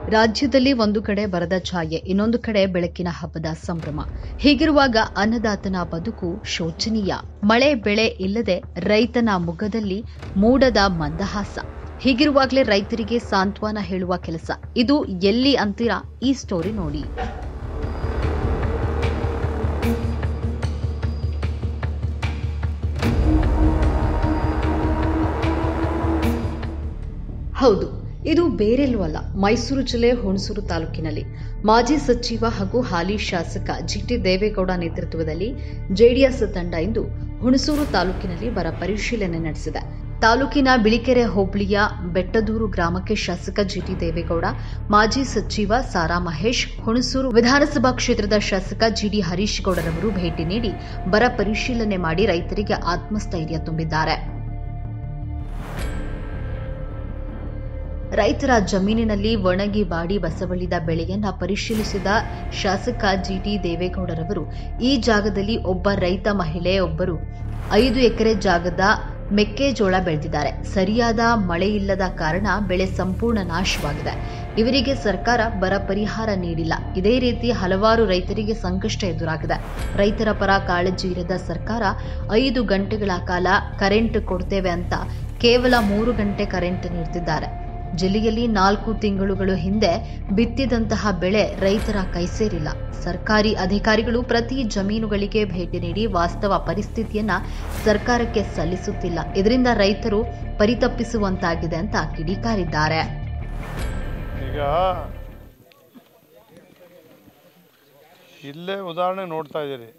ರಾಜ್ಯದಲ್ಲಿ ಒಂದು ಕಡೆ ಬರದ ಛಾಯೆ ಇನ್ನೊಂದು ಕಡೆ ಬೆಳಕಿನ ಹಬ್ಬದ ಸಂಭ್ರಮ ಹೀಗಿರುವಾಗ ಅನ್ನದಾತನ ಬದುಕು ಶೋಚನೀಯ ಮಳೆ ಬೆಳೆ ಇಲ್ಲದೆ ರೈತನ ಮುಖದಲ್ಲಿ ಮೂಡದ ಮಂದಹಾಸ ಹೀಗಿರುವಾಗಲೇ ರೈತರಿಗೆ ಸಾಂತ್ವನ ಹೇಳುವ ಕೆಲಸ ಇದು ಎಲ್ಲಿ ಅಂತೀರಾ ಈ ಸ್ಟೋರಿ ನೋಡಿ ಹೌದು ಇದು ಬೇರೆಲ್ಲೂ ಅಲ್ಲ ಮೈಸೂರು ಜಿಲ್ಲೆ ಹುಣಸೂರು ತಾಲೂಕಿನಲ್ಲಿ ಮಾಜಿ ಸಚಿವ ಹಾಗೂ ಹಾಲಿ ಶಾಸಕ ಜಿಟಿ ದೇವೇಗೌಡ ನೇತೃತ್ವದಲ್ಲಿ ಜೆಡಿಎಸ್ ತಂಡ ಇಂದು ಹುಣಸೂರು ತಾಲೂಕಿನಲ್ಲಿ ಬರ ಪರಿಶೀಲನೆ ನಡೆಸಿದೆ ತಾಲೂಕಿನ ಬಿಳಿಕೆರೆ ಹೋಬಳಿಯ ಬೆಟ್ಟದೂರು ಗ್ರಾಮಕ್ಕೆ ಶಾಸಕ ಜಿಟಿ ದೇವೇಗೌಡ ಮಾಜಿ ಸಚಿವ ಸಾರಾ ಮಹೇಶ್ ಹುಣಸೂರು ವಿಧಾನಸಭಾ ಕ್ಷೇತ್ರದ ಶಾಸಕ ಜಿಡಿ ಹರೀಶ್ ಗೌಡರವರು ಭೇಟಿ ನೀಡಿ ಬರ ಪರಿಶೀಲನೆ ಮಾಡಿ ರೈತರಿಗೆ ಆತ್ಮಸ್ಥೈರ್ಯ ತುಂಬಿದ್ದಾರೆ ರೈತರ ಜಮೀನಿನಲ್ಲಿ ಒಣಗಿ ಬಾಡಿ ಬಸವಳಿದ ಬೆಳೆಯನ್ನ ಪರಿಶೀಲಿಸಿದ ಶಾಸಕ ಜಿಟಿ ದೇವೇಗೌಡರವರು ಈ ಜಾಗದಲ್ಲಿ ಒಬ್ಬ ರೈತ ಮಹಿಳೆ ಒಬ್ಬರು ಐದು ಎಕರೆ ಜಾಗದ ಮೆಕ್ಕೆಜೋಳ ಬೆಳೆದಿದ್ದಾರೆ ಸರಿಯಾದ ಮಳೆ ಇಲ್ಲದ ಕಾರಣ ಬೆಳೆ ಸಂಪೂರ್ಣ ನಾಶವಾಗಿದೆ ಇವರಿಗೆ ಸರ್ಕಾರ ಬರ ಪರಿಹಾರ ನೀಡಿಲ್ಲ ಇದೇ ರೀತಿ ಹಲವಾರು ರೈತರಿಗೆ ಸಂಕಷ್ಟ ಎದುರಾಗಿದೆ ರೈತರ ಪರ ಕಾಳಜಿ ಇರದ ಸರ್ಕಾರ ಐದು ಗಂಟೆಗಳ ಕಾಲ ಕರೆಂಟ್ ಕೊಡ್ತೇವೆ ಅಂತ ಕೇವಲ ಮೂರು ಗಂಟೆ ಕರೆಂಟ್ ನೀಡ್ತಿದ್ದಾರೆ ಜಿಲ್ಲೆಯಲ್ಲಿ ನಾಲ್ಕು ತಿಂಗಳುಗಳು ಹಿಂದೆ ಬಿತ್ತಿದಂತಹ ಬೆಳೆ ರೈತರ ಕೈಸೇರಿಲ್ಲ ಸರ್ಕಾರಿ ಅಧಿಕಾರಿಗಳು ಪ್ರತಿ ಜಮೀನುಗಳಿಗೆ ಭೇಟಿ ನೀಡಿ ವಾಸ್ತವ ಪರಿಸ್ಥಿತಿಯನ್ನ ಸರ್ಕಾರಕ್ಕೆ ಸಲ್ಲಿಸುತ್ತಿಲ್ಲ ಇದರಿಂದ ರೈತರು ಪರಿತಪ್ಪಿಸುವಂತಾಗಿದೆ ಅಂತ ಕಿಡಿಕಾರಿದ್ದಾರೆ ಈಗ ಇಲ್ಲೇ ಉದಾಹರಣೆ ನೋಡ್ತಾ ಇದ್ದೀರಿ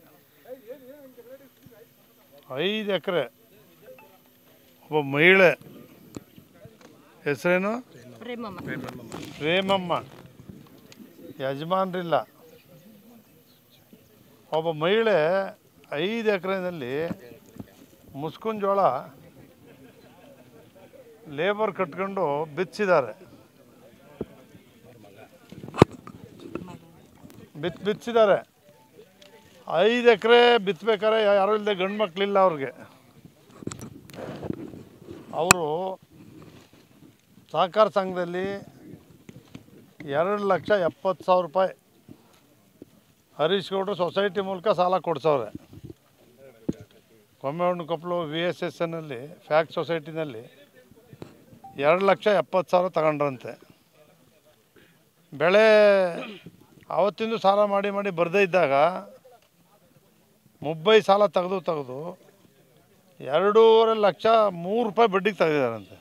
ಐದು ಎಕರೆ ಒಬ್ಬ ಮಹಿಳೆ ಹೆಸರೇನು ಪ್ರೇಮಮ್ಮ ಯಜಮಾನ್ರಿಲ್ಲ ಒಬ್ಬ ಮಹಿಳೆ ಐದು ಎಕರೆನಲ್ಲಿ ಮುಸ್ಕುನ್ ಜೋಳ ಲೇಬರ್ ಕಟ್ಕೊಂಡು ಬಿಚ್ಚಿದ್ದಾರೆ ಬಿತ್ ಬಿಚ್ಚಿದ್ದಾರೆ ಐದು ಎಕರೆ ಬಿತ್ತಬೇಕಾದ್ರೆ ಯಾರೂ ಇಲ್ಲದೆ ಗಂಡು ಮಕ್ಕಳಿಲ್ಲ ಅವ್ರಿಗೆ ಅವರು ಸಹಕಾರ ಸಂಘದಲ್ಲಿ ಎರಡು ಲಕ್ಷ ಎಪ್ಪತ್ತು ಸಾವಿರ ರೂಪಾಯಿ ಹರೀಶ್ ಗೌಡ್ರು ಸೊಸೈಟಿ ಮೂಲಕ ಸಾಲ ಕೊಡ್ಸವ್ರೆ ಕೊಮ್ಮೆಹಣ್ಣು ಕೊಪ್ಪಲು ವಿ ಎಸ್ ಎಸ್ ಎನ್ನಲ್ಲಿ ಫ್ಯಾಕ್ಟ್ ಸೊಸೈಟಿನಲ್ಲಿ ಎರಡು ಲಕ್ಷ ಎಪ್ಪತ್ತು ಸಾವಿರ ತಗೊಂಡ್ರಂತೆ ಬೆಳೆ ಆವತ್ತಿಂದು ಸಾಲ ಮಾಡಿ ಮಾಡಿ ಬರದೇ ಇದ್ದಾಗ ಮುಂಬೈ ಸಾಲ ತೆಗೆದು ತೆಗೆದು ಎರಡೂವರೆ ಲಕ್ಷ ಮೂರು ರೂಪಾಯಿ ಬಡ್ಡಿಗೆ ತೆಗೆದಿದ್ದಾರಂತೆ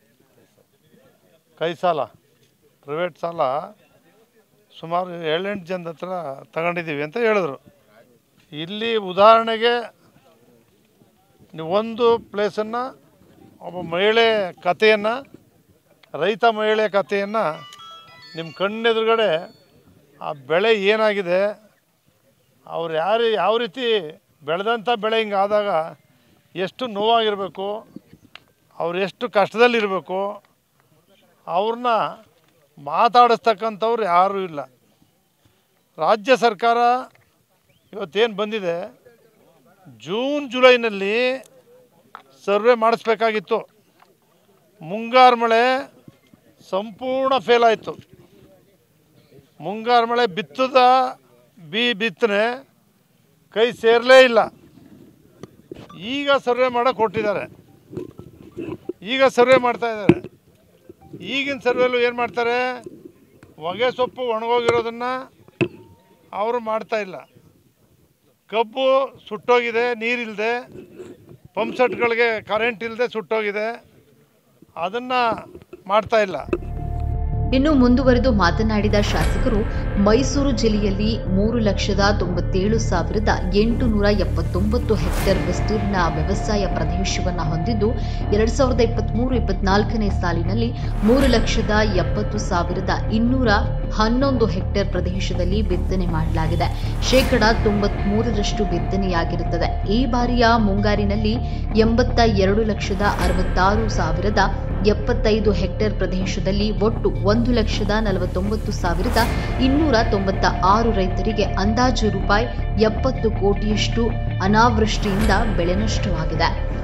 ಕೈ ಸಾಲ ಪ್ರೈವೇಟ್ ಸಾಲ ಸುಮಾರು ಏಳೆಂಟು ಜನದ ಹತ್ರ ತಗೊಂಡಿದ್ದೀವಿ ಅಂತ ಹೇಳಿದ್ರು ಇಲ್ಲಿ ಉದಾಹರಣೆಗೆ ನೀವು ಒಂದು ಪ್ಲೇಸನ್ನು ಒಬ್ಬ ಮಹಿಳೆ ಕಥೆಯನ್ನು ರೈತ ಮಹಿಳೆ ಕಥೆಯನ್ನು ನಿಮ್ಮ ಕಣ್ಣೆದುರುಗಡೆ ಆ ಬೆಳೆ ಏನಾಗಿದೆ ಅವ್ರು ಯಾರು ಯಾವ ರೀತಿ ಬೆಳೆದಂಥ ಬೆಳೆ ಹಿಂಗೆ ಆದಾಗ ಎಷ್ಟು ನೋವಾಗಿರಬೇಕು ಅವ್ರು ಎಷ್ಟು ಕಷ್ಟದಲ್ಲಿರಬೇಕು ಅವ್ರನ್ನ ಮಾತಾಡಿಸ್ತಕ್ಕಂಥವ್ರು ಯಾರೂ ಇಲ್ಲ ರಾಜ್ಯ ಸರ್ಕಾರ ಇವತ್ತೇನು ಬಂದಿದೆ ಜೂನ್ ಜುಲೈನಲ್ಲಿ ಸರ್ವೆ ಮಾಡಿಸ್ಬೇಕಾಗಿತ್ತು ಮುಂಗಾರು ಮಳೆ ಸಂಪೂರ್ಣ ಫೇಲ್ ಆಯಿತು ಮುಂಗಾರು ಮಳೆ ಬಿತ್ತದ ಬಿ ಬಿತ್ತನೆ ಕೈ ಸೇರಲೇ ಇಲ್ಲ ಈಗ ಸರ್ವೆ ಮಾಡೋಕೆ ಕೊಟ್ಟಿದ್ದಾರೆ ಈಗ ಸರ್ವೆ ಮಾಡ್ತಾ ಇದ್ದಾರೆ ಈಗಿನ ಸರ್ವೆಲ್ಲೂ ಏನು ಮಾಡ್ತಾರೆ ಹೊಗೆ ಸೊಪ್ಪು ಒಣಗೋಗಿರೋದನ್ನು ಅವರು ಮಾಡ್ತಾ ಇಲ್ಲ ಕಬ್ಬು ಸುಟ್ಟೋಗಿದೆ ನೀರಿಲ್ಲದೆ ಪಂಪ್ ಸೆಟ್ಗಳಿಗೆ ಕರೆಂಟ್ ಇಲ್ಲದೆ ಸುಟ್ಟೋಗಿದೆ ಅದನ್ನು ಮಾಡ್ತಾ ಇಲ್ಲ ಇನ್ನು ಮುಂದುವರೆದು ಮಾತನಾಡಿದ ಶಾಸಕರು ಮೈಸೂರು ಜಿಲ್ಲೆಯಲ್ಲಿ ಮೂರು ಲಕ್ಷದ ತೊಂಬತ್ತೇಳು ಸಾವಿರದ ಎಂಟುನೂರ ಎಪ್ಪತ್ತೊಂಬತ್ತು ಹೆಕ್ಟೇರ್ ವಿಸ್ತೀರ್ಣ ವ್ಯವಸಾಯ ಪ್ರದೇಶವನ್ನು ಹೊಂದಿದ್ದು ಎರಡ್ ಸಾವಿರದ ಇಪ್ಪತ್ಮೂರು ಇಪ್ಪತ್ನಾಲ್ಕನೇ ಸಾಲಿನಲ್ಲಿ ಮೂರು ಲಕ್ಷದ ಎಪ್ಪತ್ತು ಸಾವಿರದ ಇನ್ನೂರ ಹನ್ನೊಂದು ಹೆಕ್ಟೇರ್ ಪ್ರದೇಶದಲ್ಲಿ ಬಿತ್ತನೆ ಮಾಡಲಾಗಿದೆ ಶೇಕಡ ತೊಂಬತ್ಮೂರರಷ್ಟು ಬಿತ್ತನೆಯಾಗಿರುತ್ತದೆ ಈ ಬಾರಿಯ ಮುಂಗಾರಿನಲ್ಲಿ ಎಂಬತ್ತ ಎರಡು ಲಕ್ಷದ ಅರವತ್ತಾರು ಸಾವಿರದ ಎಪ್ಪತ್ತೈದು ಹೆಕ್ಟೇರ್ ಪ್ರದೇಶದಲ್ಲಿ ಒಟ್ಟು ಒಂದು ಲಕ್ಷದ ನಲವತ್ತೊಂಬತ್ತು ಸಾವಿರದ ಇನ್ನೂರ ತೊಂಬತ್ತ ಆರು ರೈತರಿಗೆ ಅಂದಾಜು ರೂಪಾಯಿ ಎಪ್ಪತ್ತು ಕೋಟಿಯಷ್ಟು ಅನಾವೃಷ್ಟಿಯಿಂದ ಬೆಳೆ ನಷ್ಟವಾಗಿದೆ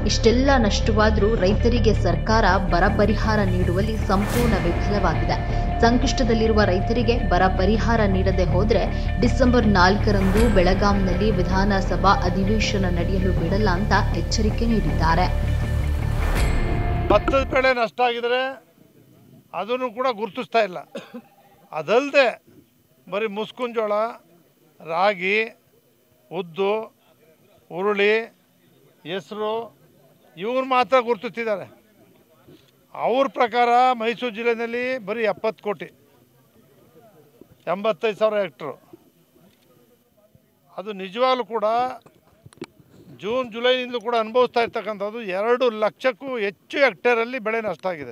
ಇಷ್ಟೆಲ್ಲ ನಷ್ಟವಾದರೂ ರೈತರಿಗೆ ಸರ್ಕಾರ ಬರ ಪರಿಹಾರ ನೀಡುವಲ್ಲಿ ಸಂಪೂರ್ಣ ವಿಫಲವಾಗಿದೆ ಸಂಕಷ್ಟದಲ್ಲಿರುವ ರೈತರಿಗೆ ಬರ ಪರಿಹಾರ ನೀಡದೆ ಹೋದರೆ ಡಿಸೆಂಬರ್ ನಾಲ್ಕರಂದು ಬೆಳಗಾಂನಲ್ಲಿ ವಿಧಾನಸಭಾ ಅಧಿವೇಶನ ನಡೆಯಲು ಬಿಡಲ್ಲ ಅಂತ ಎಚ್ಚರಿಕೆ ನೀಡಿದ್ದಾರೆ ಭತ್ತದ ಬೆಳೆ ನಷ್ಟ ಆಗಿದರೆ ಅದನ್ನು ಕೂಡ ಗುರುತಿಸ್ತಾ ಇಲ್ಲ ಅದಲ್ಲದೆ ಬರೀ ಮುಸ್ಕುಂಜೋಳ ರಾಗಿ ಉದ್ದು ಹುರುಳಿ ಹೆಸರು ಇವ್ರು ಮಾತ್ರ ಗುರುತಿಸ್ತಿದ್ದಾರೆ ಅವ್ರ ಪ್ರಕಾರ ಮೈಸೂರು ಜಿಲ್ಲೆಯಲ್ಲಿ ಬರೀ ಎಪ್ಪತ್ತು ಕೋಟಿ ಎಂಬತ್ತೈದು ಸಾವಿರ ಹೆಕ್ಟ್ರು ಅದು ನಿಜವಾಗ್ಲೂ ಕೂಡ ಜೂನ್ ಜುಲೈನಿಂದಲೂ ಕೂಡ ಅನುಭವಿಸ್ತಾ ಇರ್ತಕ್ಕಂಥದ್ದು ಎರಡು ಲಕ್ಷಕ್ಕೂ ಹೆಚ್ಚು ಹೆಕ್ಟೇರಲ್ಲಿ ಬೆಳೆ ನಷ್ಟ ಆಗಿದೆ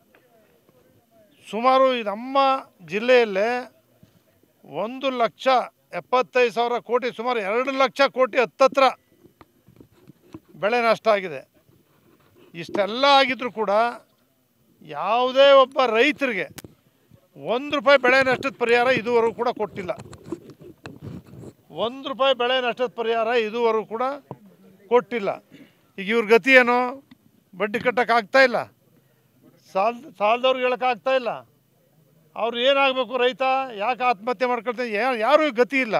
ಸುಮಾರು ಈ ನಮ್ಮ ಜಿಲ್ಲೆಯಲ್ಲೇ ಒಂದು ಲಕ್ಷ ಎಪ್ಪತ್ತೈದು ಸಾವಿರ ಕೋಟಿ ಸುಮಾರು ಎರಡು ಲಕ್ಷ ಕೋಟಿ ಹತ್ತತ್ರ ಬೆಳೆ ನಷ್ಟ ಆಗಿದೆ ಇಷ್ಟೆಲ್ಲ ಆಗಿದ್ರೂ ಕೂಡ ಯಾವುದೇ ಒಬ್ಬ ರೈತರಿಗೆ ಒಂದು ರೂಪಾಯಿ ಬೆಳೆ ನಷ್ಟದ ಪರಿಹಾರ ಇದುವರೆಗೂ ಕೂಡ ಕೊಟ್ಟಿಲ್ಲ ಒಂದು ರೂಪಾಯಿ ಬೆಳೆ ನಷ್ಟದ ಪರಿಹಾರ ಇದುವರೆಗೂ ಕೂಡ ಕೊಟ್ಟಿಲ್ಲ ಈಗ ಇವ್ರ ಗತಿ ಏನು ಬಡ್ಡಿ ಕಟ್ಟಕ್ಕೆ ಆಗ್ತಾ ಇಲ್ಲ ಸಾಲ ಸಾಲದವ್ರಿಗೆ ಹೇಳಕ್ಕೆ ಆಗ್ತಾ ಇಲ್ಲ ಅವ್ರು ಏನಾಗಬೇಕು ರೈತ ಯಾಕೆ ಆತ್ಮಹತ್ಯೆ ಮಾಡ್ಕೊಳ್ತಾರೆ ಯಾ ಯಾರೂ ಗತಿ ಇಲ್ಲ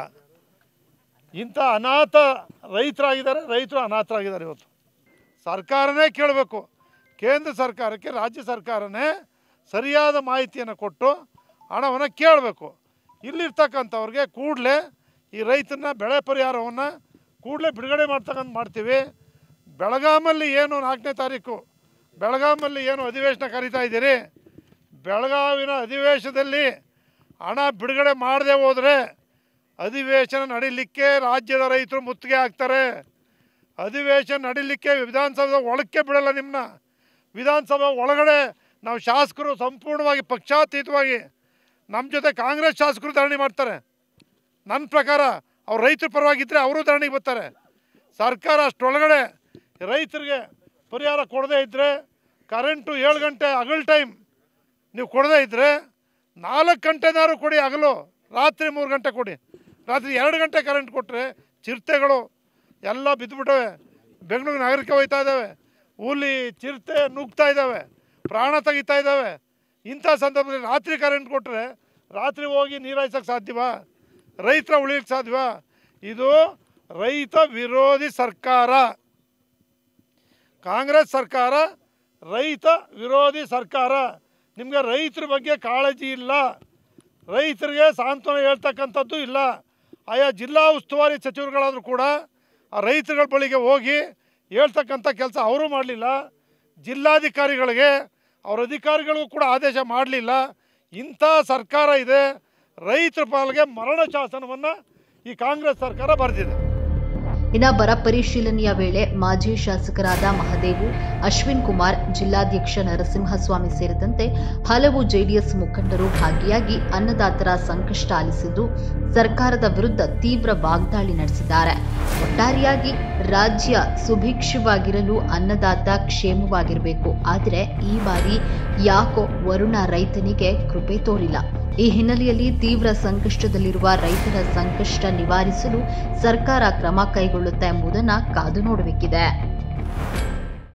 ಇಂಥ ಅನಾಥ ರೈತರಾಗಿದ್ದಾರೆ ರೈತರು ಅನಾಥರಾಗಿದ್ದಾರೆ ಇವತ್ತು ಸರ್ಕಾರನೇ ಕೇಳಬೇಕು ಕೇಂದ್ರ ಸರ್ಕಾರಕ್ಕೆ ರಾಜ್ಯ ಸರ್ಕಾರನೇ ಸರಿಯಾದ ಮಾಹಿತಿಯನ್ನು ಕೊಟ್ಟು ಹಣವನ್ನು ಕೇಳಬೇಕು ಇಲ್ಲಿರ್ತಕ್ಕಂಥವ್ರಿಗೆ ಕೂಡಲೇ ಈ ರೈತನ ಬೆಳೆ ಪರಿಹಾರವನ್ನು ಕೂಡಲೇ ಬಿಡುಗಡೆ ಮಾಡ್ತಕ್ಕಂಥ ಮಾಡ್ತೀವಿ ಬೆಳಗಾಮಲ್ಲಿ ಏನು ನಾಲ್ಕನೇ ತಾರೀಕು ಬೆಳಗಾಮಲ್ಲಿ ಏನು ಅಧಿವೇಶನ ಕರೀತಾ ಇದ್ದೀರಿ ಬೆಳಗಾವಿನ ಅಧಿವೇಶನದಲ್ಲಿ ಹಣ ಬಿಡುಗಡೆ ಮಾಡದೆ ಹೋದರೆ ಅಧಿವೇಶನ ನಡೀಲಿಕ್ಕೆ ರಾಜ್ಯದ ರೈತರು ಮುತ್ತಿಗೆ ಹಾಕ್ತಾರೆ ಅಧಿವೇಶನ ನಡೀಲಿಕ್ಕೆ ವಿಧಾನಸೌಧ ಒಳಕ್ಕೆ ಬಿಡಲ್ಲ ನಿಮ್ಮನ್ನ ವಿಧಾನಸಭೆ ಒಳಗಡೆ ನಾವು ಶಾಸಕರು ಸಂಪೂರ್ಣವಾಗಿ ಪಕ್ಷಾತೀತವಾಗಿ ನಮ್ಮ ಜೊತೆ ಕಾಂಗ್ರೆಸ್ ಶಾಸಕರು ಧರಣಿ ಮಾಡ್ತಾರೆ ನನ್ನ ಪ್ರಕಾರ ಅವ್ರು ರೈತರ ಪರವಾಗಿದ್ದರೆ ಅವರು ಧರಣಿಗೆ ಬರ್ತಾರೆ ಸರ್ಕಾರ ಅಷ್ಟರೊಳಗಡೆ ರೈತರಿಗೆ ಪರಿಹಾರ ಕೊಡದೇ ಇದ್ದರೆ ಕರೆಂಟು ಏಳು ಗಂಟೆ ಹಗಲ್ ಟೈಮ್ ನೀವು ಕೊಡದೇ ಇದ್ದರೆ ನಾಲ್ಕು ಗಂಟೆನಾರು ಕೊಡಿ ಹಗಲು ರಾತ್ರಿ ಮೂರು ಗಂಟೆ ಕೊಡಿ ರಾತ್ರಿ ಎರಡು ಗಂಟೆ ಕರೆಂಟ್ ಕೊಟ್ಟರೆ ಚಿರತೆಗಳು ಎಲ್ಲ ಬಿದ್ದುಬಿಟ್ಟವೆ ಬೆಂಗಳೂರು ನಗರಕ್ಕೆ ಹೋಯ್ತಾ ಇದ್ದಾವೆ ಹುಲಿ ಚಿರತೆ ನುಗ್ತಾ ಇದ್ದಾವೆ ಪ್ರಾಣ ತೆಗಿತಾ ಇದ್ದಾವೆ ಇಂಥ ಸಂದರ್ಭದಲ್ಲಿ ರಾತ್ರಿ ಕರೆಂಟ್ ಕೊಟ್ಟರೆ ರಾತ್ರಿ ಹೋಗಿ ನೀರಾಯ್ಸೋಕ್ಕೆ ಸಾಧ್ಯವಾ ರೈತರ ಉಳಿಯೋಕ್ಕೆ ಸಾಧ್ಯವಾ ಇದು ರೈತ ವಿರೋಧಿ ಸರ್ಕಾರ ಕಾಂಗ್ರೆಸ್ ಸರ್ಕಾರ ರೈತ ವಿರೋಧಿ ಸರ್ಕಾರ ನಿಮಗೆ ರೈತರ ಬಗ್ಗೆ ಕಾಳಜಿ ಇಲ್ಲ ರೈತರಿಗೆ ಸಾಂತ್ವನ ಹೇಳ್ತಕ್ಕಂಥದ್ದು ಇಲ್ಲ ಆಯಾ ಜಿಲ್ಲಾ ಉಸ್ತುವಾರಿ ಸಚಿವರುಗಳಾದರೂ ಕೂಡ ಆ ರೈತರುಗಳ ಬಳಿಗೆ ಹೋಗಿ ಹೇಳ್ತಕ್ಕಂಥ ಕೆಲಸ ಅವರು ಮಾಡಲಿಲ್ಲ ಜಿಲ್ಲಾಧಿಕಾರಿಗಳಿಗೆ ಅವ್ರ ಅಧಿಕಾರಿಗಳಿಗೂ ಕೂಡ ಆದೇಶ ಮಾಡಲಿಲ್ಲ ಇಂಥ ಸರ್ಕಾರ ಇದೆ ರೈತರ ಪಾಲಿಗೆ ಮರಣ ಶಾಸನವನ್ನು ಈ ಕಾಂಗ್ರೆಸ್ ಸರ್ಕಾರ ಬರೆದಿದೆ ಇನ್ನ ಬರ ಪರಿಶೀಲನೆಯ ವೇಳೆ ಮಾಜಿ ಶಾಸಕರಾದ ಮಹದೇವು ಅಶ್ವಿನ್ ಕುಮಾರ್ ಜಿಲ್ಲಾಧ್ಯಕ್ಷ ನರಸಿಂಹಸ್ವಾಮಿ ಸೇರಿದಂತೆ ಹಲವು ಜೆಡಿಎಸ್ ಮುಖಂಡರು ಭಾಗಿಯಾಗಿ ಅನ್ನದಾತರ ಸಂಕಷ್ಟ ಆಲಿಸಿದ್ದು ಸರ್ಕಾರದ ವಿರುದ್ಧ ತೀವ್ರ ವಾಗ್ದಾಳಿ ನಡೆಸಿದ್ದಾರೆ ಒಟ್ಟಾರೆಯಾಗಿ ರಾಜ್ಯ ಸುಭಿಕ್ಷವಾಗಿರಲು ಅನ್ನದಾತ ಕ್ಷೇಮವಾಗಿರಬೇಕು ಆದರೆ ಈ ಬಾರಿ ಯಾಕೋ ವರುಣ ರೈತನಿಗೆ ಕೃಪೆ ತೋರಿಲ್ಲ ಈ ಹಿನ್ನೆಲೆಯಲ್ಲಿ ತೀವ್ರ ಸಂಕಷ್ಟದಲ್ಲಿರುವ ರೈತರ ಸಂಕಷ್ಟ ನಿವಾರಿಸಲು ಸರ್ಕಾರ ಕ್ರಮ ಕೈಗೊಳ್ಳುತ್ತಾ ಎಂಬುದನ್ನು ಕಾದು ನೋಡಬೇಕಿದೆ